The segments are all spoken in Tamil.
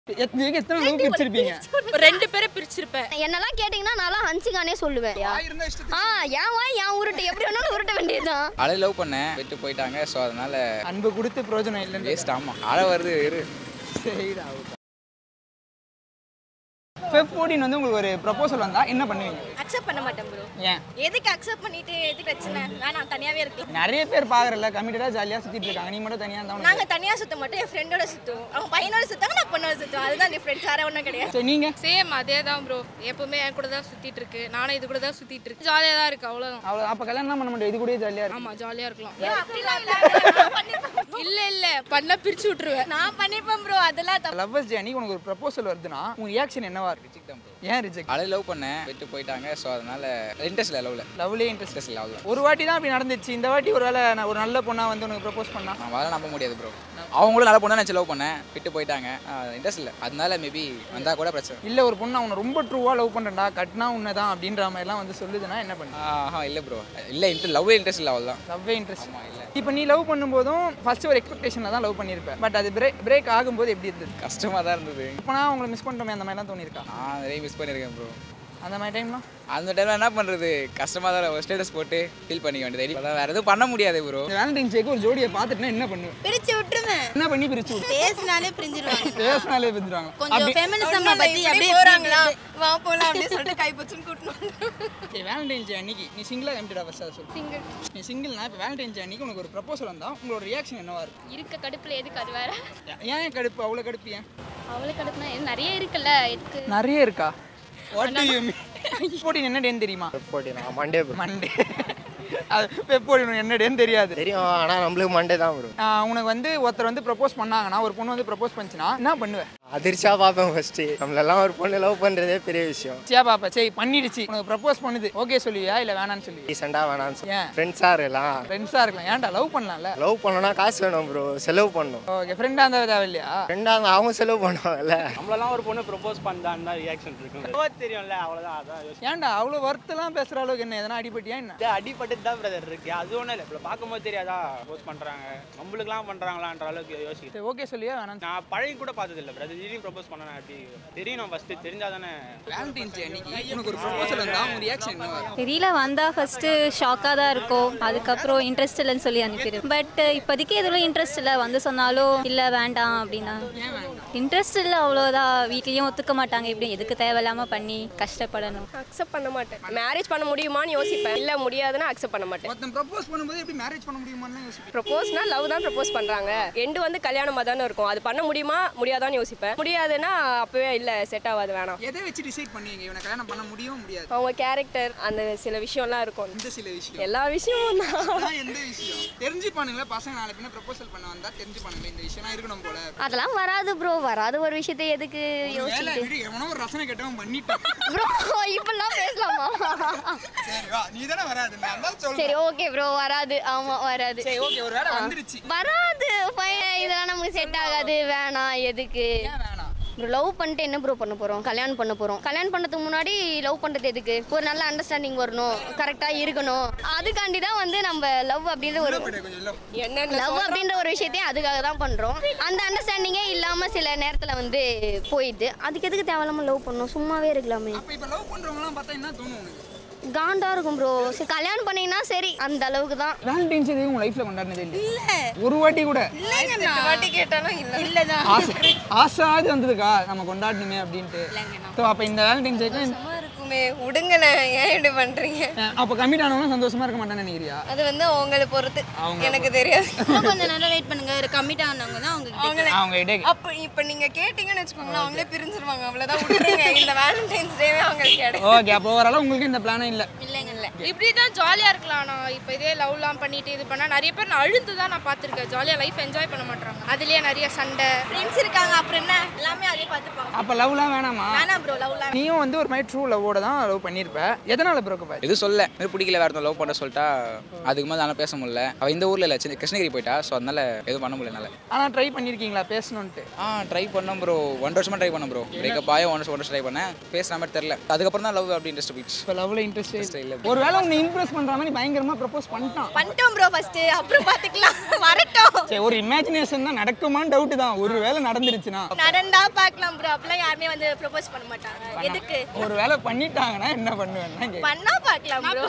எத்தனை எத்தனை லவ் பிரிச்சிருப்பீங்க ரெண்டு பேரை பிரிச்சிருப்பேன் என்னெல்லாம் கேட்டிங்கன்னா நான்லாம் ஹன்சிகானே சொல்லுவேன் இருந்தா இஷ்டத்துக்கு ஆ என் வாய் என் உருட்டு எப்படி வேணாலும் உருட்ட வேண்டியதுதான் அழை லவ் பண்ணேன் விட்டு போயிட்டாங்க ஸோ அதனால அன்பு கொடுத்து பிரயோஜனம் இல்லைன்னு வேஸ்ட் ஆமாம் அழை வருது இரு சரிடா ஃபெப் ஃபோர்டீன் வந்து உங்களுக்கு ஒரு ப்ரப்போசல் வந்தா என்ன பண்ணுவீங்க அக்செப்ட் பண்ண மாட்டேன் ப்ரோ ஏன் எதுக்கு அக்செப்ட் பண்ணிட்டு எதுக்கு பிரச்சனை வேணாம் தனியாவே இருக்கலாம் நிறைய பேர் பாக்குறல கமிட்டடா ஜாலியா சுத்திட்டு இருக்காங்க நீ மட்டும் தனியா இருந்தா நாங்க தனியா சுத்த மாட்டோம் என் ஃப்ரெண்டோட சுத்துவோம் அவங்க பையனோட சுத்தாங்க நான் பொண்ணோட சுத்துவோம் அதுதான் டிஃப்ரெண்ட்ஸ் வேற ஒன்றும் கிடையாது சரி நீங்க சேம் அதே தான் ப்ரோ எப்பவுமே என் கூட தான் சுத்திட்டு இருக்கு நானும் இது கூட தான் சுத்திட்டு இருக்கு ஜாலியாக தான் இருக்கு அவ்வளோதான் அவ்வளோ அப்ப கல்யாணம் தான் பண்ண மாட்டோம் இது கூட ஜாலியா இருக்கும் ஆமா ஜாலியா இருக்கலாம் அப்படிலாம் இல்ல இல்ல இல்ல பண்ண பிரிச்சு விட்டுருவேன் நான் பண்ணிப்பேன் ப்ரோ அதெல்லாம் தப்பு லவ்வர்ஸ் டே அன்னைக்கு உனக்கு ஒரு ப்ரப்போசல் வருதுன்னா உங்க ரியாக்ஷன் என்னவா இருக்கு ரிஜெக்ட் தான் bro. ஏன் ரிஜெக்ட் அழை லவ் பண்ணேன் விட்டு போயிட்டாங்க ஸோ அதனால இன்ட்ரெஸ்ட் இல்லை லவ்ல லவ்லே இன்ட்ரெஸ்ட் இன்ட்ரெஸ்ட் இல்லை அவ்வளோ ஒரு வாட்டி தான் அப்படி நடந்துச்சு இந்த வாட்டி ஒரு வேளை நான் ஒரு நல்ல பொண்ணா வந்து உனக்கு ப்ரப்போஸ் பண்ணா நான் வர நம்ப முடியாது ப்ரோ அவங்களும் நல்லா பொண்ணா நினச்சி லவ் பண்ணேன் விட்டு போயிட்டாங்க இன்ட்ரெஸ்ட் இல்லை அதனால மேபி வந்தால் கூட பிரச்சனை இல்ல ஒரு பொண்ணு அவனை ரொம்ப ட்ரூவா லவ் பண்றேன்டா கட்டினா உன்னதான் அப்படின்ற மாதிரிலாம் வந்து சொல்லுதுன்னா என்ன பண்ணு ஆஹா இல்லை ப்ரோ இல்லை இன்ட்ரெஸ்ட் லவ்வே இன்ட்ரெஸ்ட் இல்லை அவ்வளோதான் லவ்வே இன்ட்ரெஸ்ட் ஆமாம் இல்லை இப்போ நீ லவ் பண்ணும்போதும் ஃபர்ஸ்ட் ஒரு எக்ஸ்பெக்டேஷனில் தான் லவ் பண்ணியிருப்பேன் பட் அது பிரேக் பிரேக் ஆகும்போது எப்படி இருந்தது கஷ்டமாக தான் இருந்தது இப்போ நான் உங்களை மிஸ் பண்ணிட்டோமே அந்த மாதிரிலாம் தோணியிருக்கா நான் நிறைய மிஸ் பண்ணியிருக்கேன் ப்ரோ அந்த மாதிரி டைம்லாம் அந்த டைம்ல என்ன பண்ணுறது கஷ்டமாக தான் ஸ்டேட்டஸ் போட்டு ஃபீல் பண்ணிக்க வேண்டியது அதான் வேறு எதுவும் பண்ண முடியாது ப்ரோ இந்த வேலண்டைன்ஸ் டேக்கு ஒரு ஜோடியை பார்த்துட்டுனா என்ன பண்ணுவேன் பிரிச்சு விட்டுருவேன் என்ன பண்ணி பிரிச்சு விட்டு பேசினாலே பிரிஞ்சிருவாங்க பேசினாலே பிரிஞ்சிருவாங்க கொஞ்சம் ஃபெமினிசம் பத்தி அப்படியே போறாங்களா வா போலாம் அப்படின்னு சொல்லிட்டு கைப்பச்சுன்னு கூட்டணும் சரி வேலண்டைன்ஸ் டே அன்னைக்கு நீ சிங்கிளாக கம்பிட்டா ஃபர்ஸ்ட் அதை சொல்லு சிங்கிள் நீ சிங்கிள்னா இப்போ வேலண்டைன்ஸ் டே அன்னைக்கு உனக்கு ஒரு ப்ரப்போசல் வந்தா உங்களோட ரியாக்ஷன் என்னவா இருக்கும் இருக்க கடுப்புல எதுக்கு அது வேற ஏன் கடுப்பு அவ்வளோ கடுப்பு ஏன் அவ்வளோ கடுப்புனா இது நிறைய இருக்குல்ல எதுக்கு நிறைய இருக்கா வாட் டு யூ மீன் போட்டின் என்ன டேன்னு தெரியுமா போட்டினா மண்டே ப்ரோ மண்டே அது பெப்போடின் என்ன டேன்னு தெரியாது தெரியும் ஆனால் நம்மளுக்கு மண்டே தான் ப்ரோ ஆஹ் உனக்கு வந்து ஒருத்தர் வந்து ப்ரப்போஸ் பண்ணாங்கன்னா ஒரு பொண்ணு வந்து ப்ரப்போஸ் பண்ணுச்சுன்னா என்ன பண்ணுவேன் அதிர்ச்சியாக பார்ப்பேன் ஃபஸ்ட்டு நம்மளெல்லாம் ஒரு பொண்ணு லவ் பண்ணுறதே பெரிய விஷயம் சியா பாப்பா சரி பண்ணிடுச்சு உனக்கு ப்ரப்போஸ் பண்ணுது ஓகே சொல்லுவியா இல்லை வேணான்னு சொல்லுவியா ரீசெண்டாக வேணாம்னு சொல்லி ஏன் ஃப்ரெண்ட்ஸாக இருக்கலாம் ஃப்ரெண்ட்ஸாக இருக்கலாம் ஏன்டா லவ் பண்ணலாம்ல லவ் பண்ணோன்னா காசு வேணும் ப்ரோ செலவு பண்ணணும் ஓகே ஃப்ரெண்டாக இருந்தால் தேவையில்லையா ஃப்ரெண்டாக இருந்தால் அவங்க செலவு பண்ணுவாங்கல்ல நம்மளெல்லாம் ஒரு பொண்ணு ப்ரொபோஸ் பண்ணான்னு தான் ரியாக்ஷன் இருக்கும் தெரியும்ல அவ்வளோதான் அதான் யோசிச்சு ஏன்டா அவ்வளோ ஒர்த்தெல்லாம் பேசுகிற அளவுக்கு என்ன எதனா அடிபட்டியா என்ன இது அடிபட்டு தான் பிரதர் இருக்கு அது ஒன்றும் இல்லை இப்போ பார்க்கும்போது தெரியாதா ப்ரப்போஸ் பண்ணுறாங்க நம்மளுக்குலாம் பண்ணுறாங்களான்ற அளவுக்கு யோசிக்குது சரி ஓகே சொல்லியா வேணாம் நான் பழகி கூட பார்த்தது இல்லை பிரதர் திடீர்னு ப்ரப்போஸ் பண்ண நான் எப்படி தெரியணும் ஃபஸ்ட்டு தெரிஞ்சால் தானே வேலண்டைன்ஸ் டே அன்னைக்கு உனக்கு ஒரு ப்ரப்போசல் வந்தா உன் ரியாக்ஷன் என்னவா இருக்கும்? தெரியல வந்தா ஃபர்ஸ்ட் ஷாக்காக தான் இருக்கும் அதுக்கப்புறம் இன்ட்ரெஸ்ட் இல்லைன்னு சொல்லி அனுப்பிடும் பட் இப்போதைக்கு எதுவும் இன்ட்ரெஸ்ட் இல்லை வந்து சொன்னாலும் இல்லை வேண்டாம் அப்படின்னா இன்ட்ரெஸ்ட் இல்லை அவ்வளோதான் வீட்லேயும் ஒத்துக்க மாட்டாங்க இப்படி எதுக்கு தேவையில்லாம பண்ணி கஷ்டப்படணும் அக்செப்ட் பண்ண மாட்டேன் மேரேஜ் பண்ண முடியுமான்னு யோசிப்பேன் இல்ல முடியாதுன்னா அக்செப்ட் பண்ண மாட்டேன் ஒருத்தன் ப்ரப்போஸ் பண்ணும்போது எப்படி மேரேஜ் பண்ண முடியுமான்னு யோசிப்பேன் ப்ரப்போஸ்னா லவ் தான் ப்ரப்போஸ் பண்றாங்க எண்டு வந்து கல்யாணமா தானே இருக்கும் அது பண்ண முடியுமா முடியாதான்னு யோசிப்பேன் முடியாதுன்னா அப்பவே இல்ல செட் ஆகாது வேணாம் எதை வச்சு டிசைட் பண்ணுவீங்க இவனை கல்யாணம் பண்ண முடியும் முடியாது அவங்க கேரக்டர் அந்த சில விஷயம்லாம் இருக்கும் இந்த சில விஷயம் எல்லா விஷயமும் தான் அதான் எந்த விஷயம் தெரிஞ்சுப்பானுங்களே பசங்க நாளை பின்ன ப்ரப்போசல் பண்ண வந்தா தெரிஞ்சுப்பானுங்களே இந்த விஷயம்லாம் இருக்கணும் போல அதெல்லாம் வராது ப்ரோ வராத ஒரு விஷயத்தை எதுக்கு வேலை யோசிச்சுட்டு விடு எவனோ ஒரு ரசனை கெட்டவன் பண்ணிட்டான் ப்ரோ இப்பெல்லாம் பேசலாமா சரி வா நீ தானே வராது நான் தான் சொல்றேன் சரி ஓகே ப்ரோ வராது ஆமா வராது சரி ஓகே ஒரு வேலை வந்துருச்சு வராது fine. இதெல்லாம் நமக்கு செட் ஆகாது வேணாம் எதுக்கு ஏன் வேணாம் ப்ரோ லவ் பண்ணிட்டு என்ன ப்ரோ பண்ண போறோம் கல்யாணம் பண்ண போறோம் கல்யாணம் பண்ணதுக்கு முன்னாடி லவ் பண்றது எதுக்கு ஒரு நல்ல அண்டர்ஸ்டாண்டிங் வரணும் கரெக்டா இருக்கணும் அதுக்காண்டி தான் வந்து நம்ம லவ் அப்படின்ற ஒரு கொஞ்சம் இல்லை என்னென்ன லவ் அப்படின்ற ஒரு விஷயத்தையும் அதுக்காக தான் பண்றோம் அந்த அண்டர்ஸ்டாண்டிங்கே இல்லாம சில நேரத்துல வந்து போயிடுது அதுக்கு எதுக்கு தேவையில்லாம லவ் பண்ணணும் சும்மாவே இருக்கலாமே அப்போ இப்போ லவ் பண்ணுறவங்களாம் பார்த்தா என்ன தோணும் உனக்கு காண்டா இருக்கும் ப்ரோ சரி கல்யாணம் பண்ணீங்கன்னா சரி அந்த அளவுக்கு தான் வேலண்டைன்ஸ் டே உங்க லைஃப்ல கொண்டாடினதே இல்லை ஒரு வாட்டி கூட வாட்டி கேட்டாலும் இல்ல இல்லதான் ஆசை ஆசாது வந்ததுக்கா நம்ம கொண்டாடணுமே அப்படின்ட்டு ஸோ அப்போ இந்த வேலண்டைன்ஸ் டேக்கு இருக்குமே விடுங்கண்ணே ஏன் இப்படி பண்றீங்க அப்போ கம்மிட் ஆனவங்க சந்தோஷமா இருக்க மாட்டேன்னு நினைக்கிறியா அது வந்து உங்களை பொறுத்து அவங்க எனக்கு தெரியாது கொஞ்சம் நேரம் வெயிட் பண்ணுங்க கம்மிட் ஆனவங்க தான் அவங்க அவங்களே அவங்க இடே அப்ப இப்ப நீங்க கேட்டீங்கன்னு வச்சுக்கோங்களேன் அவங்களே பிரிஞ்சிருவாங்க அவ்வளவுதான் விட்டுருங்க இந்த வேலண்டைன்ஸ் டேவே அவங்களுக்கு கிடையாது ஓகே அப்போ ஓரளவு உங்களுக்கு இந்த பிளானே இல்லை இல்லைங்க இல்ல இப்படி தான் ஜாலியாக இருக்கலாம் நான் இப்போ இதே லவ்லாம் பண்ணிட்டு இது பண்ணால் நிறைய பேர் நான் அழுந்து தான் நான் பார்த்துருக்கேன் ஜாலியாக லைஃப் என்ஜாய் பண்ண மாட்டாங்க அதுலேயே நிறைய சண்டை ஃப்ரெண்ட்ஸ் இருக்காங்க அப்புறம் என்ன எல்லாமே அதே பார்த்துப்பாங்க அப்போ லவ்லாம் வேணாமா வேணாம் ப்ரோ லவ்லாம் நீயும் வந்து ஒரு மாதிரி ட்ரூ லவ்வோட தான் லவ் பண்ணியிருப்ப எதனால ப்ரோக்கப் ஆச்சு எதுவும் சொல்ல இது பிடிக்கல வேறு லவ் பண்ண சொல்லிட்டா அதுக்கு மேலே நல்லா பேச முடியல அவள் இந்த ஊரில் இல்லை சின்ன கிருஷ்ணகிரி போயிட்டா ஸோ அதனால எதுவும் பண்ண முடியல என்னால் ஆனால் ட்ரை பண்ணியிருக்கீங்களா பேசணுன்ட்டு ஆ ட்ரை பண்ணேன் ப்ரோ ஒன்றரை வருஷமா ட்ரை பண்ணேன் ப்ரோ பிரேக்கப் ஆகி ஒன் வருஷம் ட்ரை பண்ணேன் பேசுகிற மாதிரி தெரில அதுக்கப்புறம் தான் லவ் அப்படி இன்ட்ரெஸ்ட் போயிடுச்சு இப்போ லவ்ல இன்ட்ரெஸ்ட் இல்லை ஒருவேளை உன்னை இம்ப்ரெஸ் பண்ணுற மாதிரி பயங்கரமாக ப்ரப்போஸ் பண்ணிட்டான் பண்ணிட்டோம் ப்ரோ ஃபர்ஸ்ட் அப்புறம் பார்த்துக்கலாம் வரட்டும் சரி ஒரு இமேஜினேஷன் தான் நடக்குமான்னு டவுட் தான் ஒருவேளை நடந்துருச்சுன்னா நடந்தா பார்க்கலாம் ப்ரோ அப்பெல்லாம் யாருமே வந்து ப்ரொபோஸ் பண்ண மாட்டாங்க எதுக்கு ஒரு வேலை பண்ணிட்டாங்கன்னா என்ன பண்ணுவேன்னா கேட்க பண்ணா பார்க்கலாம் ப்ரோ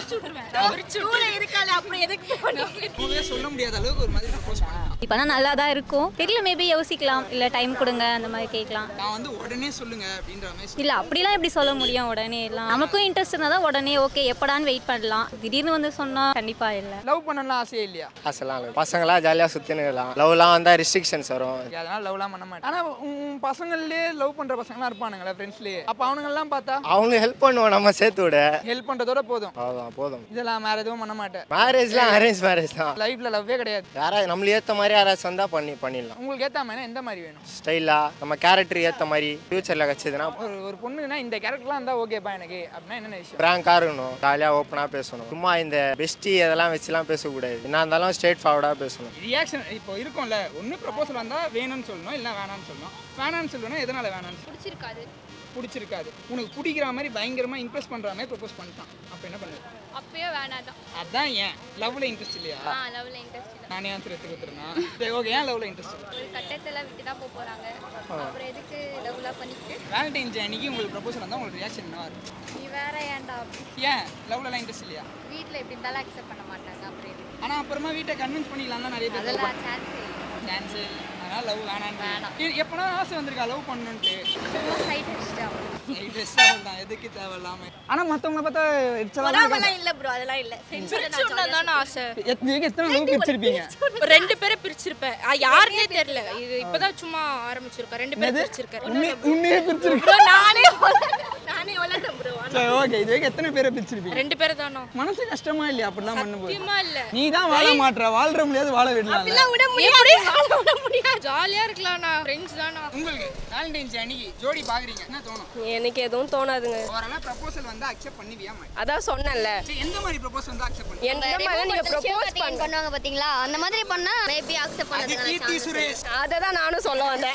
சூட இருக்கால அப்புறம் எதுக்கு போகணும் சொல்ல முடியாத அளவுக்கு ஒரு மாதிரி ப்ரப்போஸ் பண்ணிட்டான் இப்போனா நல்லா தான் இருக்கும் தெரியல மேபி யோசிக்கலாம் இல்லை டைம் கொடுங்க அந்த மாதிரி கேட்கலாம் நான் வந்து உடனே சொல்லுங்க அப்படின்ற மாதிரி இல்லை அப்படிலாம் எப்படி சொல்ல முடியும் உடனே எல்லாம் நமக்கும் இன்ட்ரெஸ்ட் இருந்தால் தான் உடனே ஓகே எப்படான்னு வெயிட் பண்ணலாம் திடீர்னு வந்து சொன்னால் கண்டிப்பாக இல்லை லவ் பண்ணலாம் ஆசையே இல்லையா ஆசைலாம் இல்லை பசங்களா ஜாலியாக சுற்றினு இருக்கலாம் லவ்லாம் வந்தால் ரெஸ்ட்ரிக்ஷன்ஸ் வரும் அதனால லவ்லாம் பண்ண மாட்டேன் ஆனால் உன் பசங்கள்லேயே லவ் பண்ணுற பசங்களாம் இருப்பானுங்களே ஃப்ரெண்ட்ஸ்லேயே அப்போ அவனுங்கெல்லாம் பார்த்தா அவங்களுக்கு ஹெல்ப் பண்ணுவோம் நம்ம சேர்த்து விட ஹெல்ப் பண்ணுறதோட போதும் அவ்வளோதான் போதும் இதெல்லாம் வேறு எதுவும் பண்ண மாட்டேன் மேரேஜ்லாம் அரேஞ்ச் மேரேஜ் தான் லைஃப்பில் லவ்வே கிடையாது யாராவது நம்மளுக்கு ஏற்ற மாதிரி யாராச்சும் வந்தால் பண்ணி பண்ணிடலாம் உங்களுக்கு ஏற்ற மாதிரி எந்த மாதிரி வேணும் ஸ்டைலாக நம்ம கேரக்டர் ஏற்ற மாதிரி ஃப்யூச்சரில் கிடச்சிதுன்னா ஒரு ஒரு பொண்ணுனா இந்த கேரக்டர்லாம் இருந்தால் ஓகேப்பா எனக்கு அப்படின்னா என்னென்ன விஷயம் ஃப்ராங்காக இருக்கணும் ஜாலியாக ஓப்பனாக பேசணும் சும்மா இந்த பெஸ்டி அதெல்லாம் வச்சுலாம் பேசக்கூடாது என்ன இருந்தாலும் ஸ்ட்ரெயிட் ஃபார்வர்டாக பேசணும் ரியாக்ஷன் இப்போ இருக்கும்ல ஒன்று ப்ரப்போசல் வந்தால் வேணும்னு சொல்லணும் இல்லை வேணாம்னு சொல்லணும் வேணாம்னு சொல்லணும் எதனால வேணாம்னு பிடிச்சிருக்காது பிடிச்சிருக்காது உனக்கு பிடிக்கிற மாதிரி பயங்கரமாக இம்ப்ரெஸ் பண்ணுற மாதிரி ப்ரப்போஸ் பண்ணிட்டான் அப்போ என்ன பண்ணுது அப்பயே வேணாதான் அதான் ஏன் லவ்ல இன்ட்ரெஸ்ட் இல்லையா ஆ லவ்ல இன்ட்ரெஸ்ட் இல்லை நானே ஆன்சர் எடுத்து கொடுத்துருந்தா சரி ஓகே ஏன் லவ்ல இன்ட்ரெஸ்ட் ஒரு கட்டத்தில் விட்டு தான் போக போகிறாங்க அப்புறம் எதுக்கு லவ்லாம் பண்ணிக்கிட்டு வேலண்டைன்ஸ் அன்னைக்கு உங்களுக்கு ப்ரப்போசல் வந்தால் உங்களுக்கு ரியாக்ஷன் என்னவா இருக்கும் நீ வேற ஏன்டா அப்படி ஏன் லவ்லலாம் இன்ட்ரெஸ்ட் இல்லையா வீட்டில் எப்படி இருந்தாலும் அக்செப்ட் பண்ண மாட்டாங்க அப்புறம் எதுக்கு ஆனால் அப்புறமா வீட்டை கன்வின்ஸ் பண்ணிக்கலாம் தான் நிறைய பேர் அதெல்லாம் சான்ஸே டான்ஸு அதனால் லவ் வேணான்னு வேணாம் எப்போனா ஆசை வந்திருக்கா லவ் பண்ணணுன்ட்டு சும்மா சைட் அடிச்சுட்டு இன்ட்ரெஸ்ட் தான் எதுக்கு தேவையில்லாம ஆனால் மற்றவங்கள பார்த்தா இட்ஸ் பொறாமலாம் இல்லை ப்ரோ அதெல்லாம் இல்லை ஃப்ரெண்ட்ஸ் தான் ஆசை எத்தனை எத்தனை லவ் பிடிச்சிருப்பீங்க ரெண்டு பேரை பிரிச்சிருப்பேன் ஆ, யாருன்னே தெரியல இது இப்பதான் சும்மா ஆரம்பிச்சிருக்கேன் ரெண்டு பேரும் பிரிச்சிருக்கேன் உன்னே உன்னையே பிரிச்சிருக்கு ப்ரோ நானே நானே வளர்ந்தேன் ப்ரோ சரி ஓகே இது வரைக்கும் எத்தனை பேரை பிரிச்சிருப்பீங்க ரெண்டு பேரும் தானோ மனசு கஷ்டமா இல்லையா அப்படிலாம் பண்ணும்போது சத்தியமா இல்ல நீ தான் வாழ மாட்ற வாழ்ற முடியாது வாழ விடலாம் விட முடியாது விட முடியாது ஜாலியா இருக்கலாம்ண்ணா ஃப்ரெண்ட்ஸ் தானா உங்களுக்கு வேலண்டைன்ஸ் அன்னைக்கு ஜோடி பாக்குறீங்க என்ன தோணும் எனக்கு எதுவும் தோணாதுங்க ஓரளவு ப்ரப்போசல் வந்து அக்செப்ட் பண்ணுவியா மாட்டேன் அதான் சொன்னேன்ல சரி எந்த மாதிரி ப்ரப்போசல் வந்து அக்செப்ட் பண்ணு எந்த மாதிரி நீங்க ப்ரொபோஸ் பண்ண பண்ணுவாங்க பாத்தீங்களா அந்த மாதிரி பண்ணா மேபி அக்செப்ட் அது கீர்த்தி பண்ணதுக்கான சுரேஷ் அதை தான் நானும் சொல்ல வந்தேன்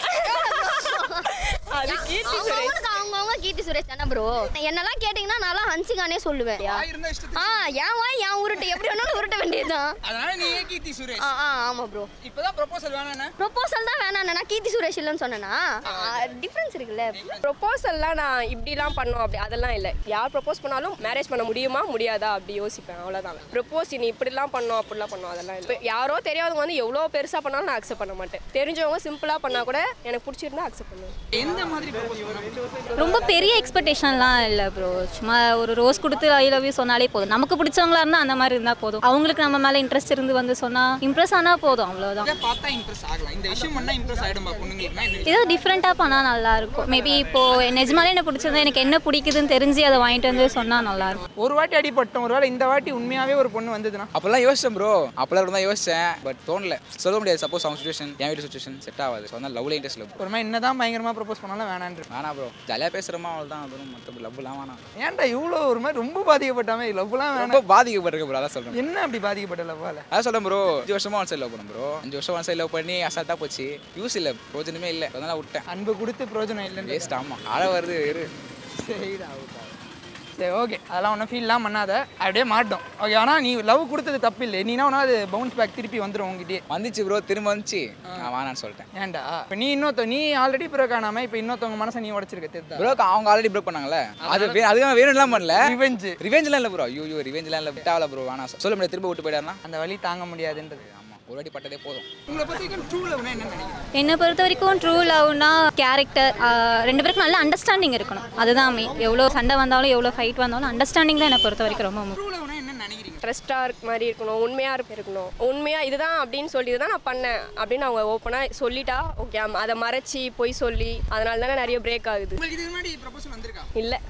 அது கீர்த்தி சுரேஷ் அவங்களுக்கு அவங்கவுங்க கீர்த்தி சுரேஷ் தானே ப்ரோ என்னெல்லாம் கேட்டிங்கன்னா நான்லாம் ஹன்சிகானே சொல்லுவேன் வாய் இருந்தா இஷ்டத்துக்கு ஆ என் வாய் என் உருட்டு எப்படி வேணாலும் உருட்ட வேண்டியதுதான் அதனால நீ ஏன் கீர்த்தி சுரேஷ் ஆ ஆ ஆமா ப்ரோ இப்பதான் ப்ரப்போசல் வேணானே ப்ரொபோசல் தான் வேணாம் நான் கீர்த்தி சுரேஷ் இல்லைன்னு சொன்னேன்னா டிஃப்ரென்ஸ் இருக்குல்ல ப்ரொபோசல்லாம் நான் இப்படிலாம் பண்ணோம் அப்படி அதெல்லாம் இல்லை யார் ப்ரொபோஸ் பண்ணாலும் மேரேஜ் பண்ண முடியுமா முடியாதா அப்படி யோசிப்பேன் அவ்வளோதான் ப்ரொபோஸ் நீ இப்படிலாம் பண்ணோம் அப்படிலாம் பண்ணோம் அதெல்லாம் இல்லை யாரோ தெரியாதவங்க வந்து எவ்வளோ பெருசாக பண்ணாலும் நான் அக்செப்ட் பண்ண மாட்டேன் தெரிஞ்சவங்க சிம்பிளாக பண்ணால் கூட எனக்கு பிடிச்சிருந்தா அக்செப்ட் பண்ணுவேன் எந்த மாதிரி ப்ரப்போஸ் பண்ண ரொம்ப பெரிய எக்ஸ்பெக்டேஷன்லாம் இல்லை ப்ரோ சும்மா ஒரு ரோஸ் கொடுத்து ஐ லவ் யூ சொன்னாலே போதும் நமக்கு பிடிச்சவங்களா இருந்தால் அந்த மாதிரி இருந்தால் போதும் அவங்களுக்கு நம்ம மேலே இன்ட்ரெஸ்ட் இருந்து வந்து சொன்னால் இம்ப்ரெஸ் ஆனால் போதும் அவ்வளோதான் இதை பார்த்தா இம்ப்ரெஸ் ஆகலாம் இந்த விஷயம் பண்ணா இம்ப்ரெஸ் ஆயிடும்பா பொண்ணுங்களுக்குனா இந்த விஷயம் ஏதோ டிஃப்ரெண்ட்டாக பண்ணால் நல்லாயிருக்கும் மேபி இப்போது நிஜமாலே என்ன பிடிச்சது எனக்கு என்ன பிடிக்குதுன்னு தெரிஞ்சு அதை வாங்கிட்டு வந்து சொன்னால் நல்லாயிருக்கும் ஒரு வாட்டி அடிபட்டோம் ஒரு வேளை இந்த வாட்டி உண்மையாவே ஒரு பொண்ணு வந்ததுன்னா அப்போல்லாம் யோசிச்சேன் ப்ரோ அப்போல்லாம் தான் யோசிச்சேன் பட் தோணல சொல்ல முடியாது சப்போஸ் அவங்க சுச்சுவேஷன் என் வீட்டு சுச்சுவேஷன் செட் ஆகாது ஸோ அதனால் லவ்ல இன்ட்ரெஸ்ட் லவ் ஒரு மாதிரி என்னதான் பயங்கரமா ப்ரப்போஸ் பண்ணாலும் வேணான்ற வேணாம் ப்ரோ ஜாலியாக பேசுகிறோமா அவள் தான் அதுவும் மற்ற லவ்லாம் வேணாம் ஏன்டா இவ்வளோ ஒரு மாதிரி ரொம்ப பாதிக்கப்பட்டாமே லவ்லாம் வேணாம் ரொம்ப பாதிக்கப்பட்டிருக்கு ப்ரோ அதான் சொல்கிறேன் என்ன அப்படி பாதிக்கப்பட்ட லவ்வால அதான் சொல்கிறேன் ப்ரோ அஞ்சு வருஷமா ஒன் சைட் லவ் பண்ணேன் ப்ரோ அஞ்சு வருஷம் ஒன் சைட் லவ் பண்ணி அசால்ட்டாக போச்சு யூஸ் இல்லை பிரோஜனமே இல்லை அதனால விட்டேன் அன்பு கொடுத்து பிரயோஜனம் இல்லைன்னு வேஸ்ட் ஆமாம் ஆழ வருது இரு சரிடா okay. சரி ஓகே அதெல்லாம் ஒன்றும் ஃபீல்லாம் பண்ணாத அப்படியே மாட்டோம் ஓகே ஆனால் நீ லவ் கொடுத்தது தப்பு இல்லை நீனா ஒன்றா அது பவுன்ஸ் பேக் திருப்பி வந்துடும் உங்ககிட்டயே வந்துச்சு ப்ரோ திரும்ப வந்துச்சு நான் வேணான்னு சொல்லிட்டேன் ஏன்டா இப்போ நீ இன்னொருத்த நீ ஆல்ரெடி பிறகு காணாம இப்போ இன்னொருத்தவங்க மனசை நீ உடச்சிருக்க தெரியுதா ப்ரோ அவங்க ஆல்ரெடி ப்ரோ பண்ணாங்கல்ல அது வே- அதுக்கு வேணும்லாம் பண்ணல ரிவெஞ்சு ரிவெஞ்ச்லாம் இல்லை ப்ரோ ஐயோ ரிவெஞ்ச்லாம் இல்லை விட்டாவல ப்ரோ வேணாம் சொல்ல முடியாது திரும்ப விட்டு போயிடாருனா அந்த வலி தாங்க முடியாதுன்றது ஆமாம் ஒரு வாட்டி பட்டதே போதும் உங்களை பற்றி ட்ரூ லவ்னா என்ன நினைக்கிறேன் என்னை பொறுத்த வரைக்கும் ட்ரூ லவ்னா கேரக்டர் ரெண்டு பேருக்கும் நல்ல அண்டர்ஸ்டாண்டிங் இருக்கணும் அதுதான் மெயின் எவ்வளோ சண்டை வந்தாலும் எவ்வளோ ஃபைட் வந்தாலும் அண்டர்ஸ்டாண்டிங் தான் என்னை பொறுத்த வரைக்கும் ரொம்ப முக்கியம் ட்ரூ லவ்னா என்ன நினைக்கிறீங்க ட்ரஸ்ட்டாக இருக்க மாதிரி இருக்கணும் உண்மையாக இருக்கணும் உண்மையாக இதுதான் அப்படின்னு சொல்லி தான் நான் பண்ணேன் அப்படின்னு அவங்க ஓப்பனாக சொல்லிட்டா ஓகே அதை மறைச்சி பொய் சொல்லி அதனால தானே நிறைய பிரேக் ஆகுது உங்களுக்கு இதுக்கு முன்னாடி ப்ரப்போசல் வந்திருக்கா இல்லை அந்த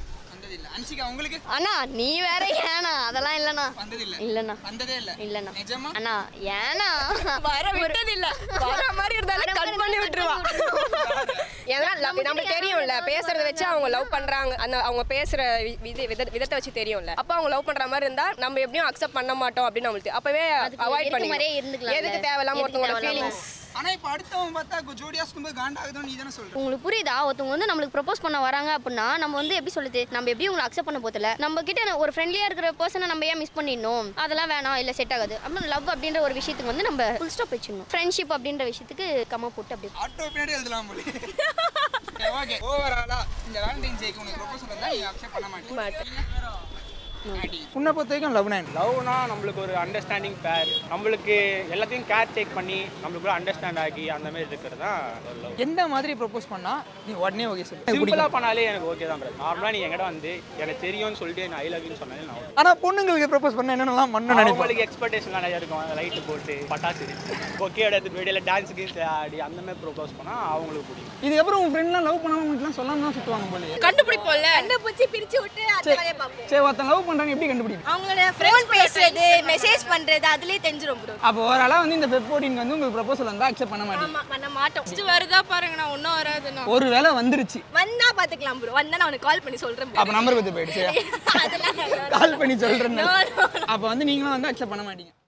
வந்தது இல்ல அன்சிகா உங்களுக்கு அண்ணா நீ வேற ஏனா அதெல்லாம் இல்லண்ணா வந்தது இல்ல இல்லண்ணா வந்ததே இல்ல இல்லண்ணா நிஜமா அண்ணா ஏனா வர விட்டது இல்ல வர மாதிரி இருந்தாலும் கட் பண்ணி விட்டுருவா ஏன்னா love- நமக்கு தெரியும்ல பேசுறத வச்சு அவங்க லவ் பண்றாங்க அந்த அவங்க பேசுற வி- விதி வித- விதத்தை வச்சு தெரியும்ல அப்ப அவங்க லவ் பண்ற மாதிரி இருந்தா நம்ம எப்படியும் அக்செப்ட் பண்ண மாட்டோம் அப்படின்னு நம்மளுக்கு அப்பவே அதுக்கு அவாய்ட் இருக்க பண்ணி மாதிரியே இருந்துக்கலாம்ல. எதுக்கு தேவையில்லாம எதுக்கு ஒருத்தவங்களோட தேவையில்லாம? ஃபீலிங்ஸ் ஆனா இப்ப அடுத்தவன் பார்த்தா ஜோடியா சும்மா காண்டாகுதுன்னு நீ தானே சொல்ற உங்களுக்கு புரியுதா ஒருத்தவங்க வந்து நம்மளுக்கு ப்ரப்போஸ் பண்ண வராங்க அப்படின்னா நம்ம வந்து எப்படி சொல்லுது நம்ம எப்படி உங்களை அக்செப்ட் பண்ண போதில்ல நம்ம கிட்ட ஒரு ஃப்ரெண்ட்லியா இருக்கிற பர்சனை நம்ம ஏன் மிஸ் பண்ணிடணும் அதெல்லாம் வேணாம் இல்ல செட் ஆகாது அப்புறம் லவ் அப்படின்ற ஒரு விஷயத்துக்கு வந்து நம்ம ஃபுல் ஸ்டாப் வச்சிடணும் ஃப்ரெண்ட்ஷிப் அப்படின்ற விஷயத்துக்கு கம்மா போட்டு அப்படி ஆட்டோ பின்னாடி எழுதலாம் போல ஓகே ஓவராலா இந்த வேலண்டைன்ஸ் டேக்கு உனக்கு ப்ரொபோசல் வந்தா நீ அக்செப்ட் பண்ண மாட்டேன் உன்னை பொறுத்த வரைக்கும் லவ்னா என்ன லவ்னா நம்மளுக்கு ஒரு அண்டர்ஸ்டாண்டிங் பேர் நம்மளுக்கு எல்லாத்தையும் கேர் டேக் பண்ணி நம்மளுக்குள்ள அண்டர்ஸ்டாண்ட் ஆகி அந்த மாதிரி இருக்கிறது தான் லவ் எந்த மாதிரி ப்ரொபோஸ் பண்ணா நீ உடனே ஓகே சொல்லு சிம்பிளாக பண்ணாலே எனக்கு ஓகே தான் பிரதர் நார்மலாக நீ எங்கிட்ட வந்து எனக்கு தெரியும்னு சொல்லிட்டு நான் ஐ லவ்னு சொன்னாலே நான் okay. ஆனா பொண்ணுங்களுக்கு ப்ரொபோஸ் பண்ண என்னென்னலாம் பண்ணணும்னு நினைப்பேன் அவங்களுக்கு எக்ஸ்பெக்டேஷன் நிறைய இருக்கும் லைட்டு போட்டு பட்டாசு ஓகே எடுத்து வெளியில் டான்ஸ் கீன்ஸ் ஆடி அந்த மாதிரி ப்ரோபோஸ் பண்ணால் அவங்களுக்கு பிடிக்கும் இதுக்கப்புறம் உன் ஃப்ரெண்ட்லாம் லவ் பண்ணாம உங்களுக்குலாம் சொல்லாம தான் சுத்துவாங்க போல கண்டுபிடிப்போம்ல கண்டுபிடிச்சி பிரிச்சு விட்டு அந்த வேலையை பார்ப்போம் சரி ஒருத்தன் லவ் பண்றாங்க எப்படி கண்டுபிடிக்கும் அவங்களோட ஃபோன் பேசுறது மெசேஜ் பண்றது அதுலயே தெரிஞ்சிரும் ப்ரோ அப்போ ஓவராலா வந்து இந்த பெப்போடின் வந்து உங்களுக்கு ப்ரொபோசல் வந்தா அக்செப்ட் பண்ண மாட்டீங்க ஆமா பண்ண மாட்டோம் ஃபர்ஸ்ட் வருதா பாருங்க நான் ஒன்றும் வராதுண்ணா ஒரு வேளை வந்துருச்சு வந்தா பாத்துக்கலாம் ப்ரோ வந்தா நான் உனக்கு கால் பண்ணி சொல்றேன் bro. அப்ப நம்பர் கொடுத்து போயிடுச்சு அதெல்லாம் கால் பண்ணி சொல்றேன் No, no, அப்போ வந்து நீங்களும் வந்து அக்செப்ட் பண்ண மாட்டீங்க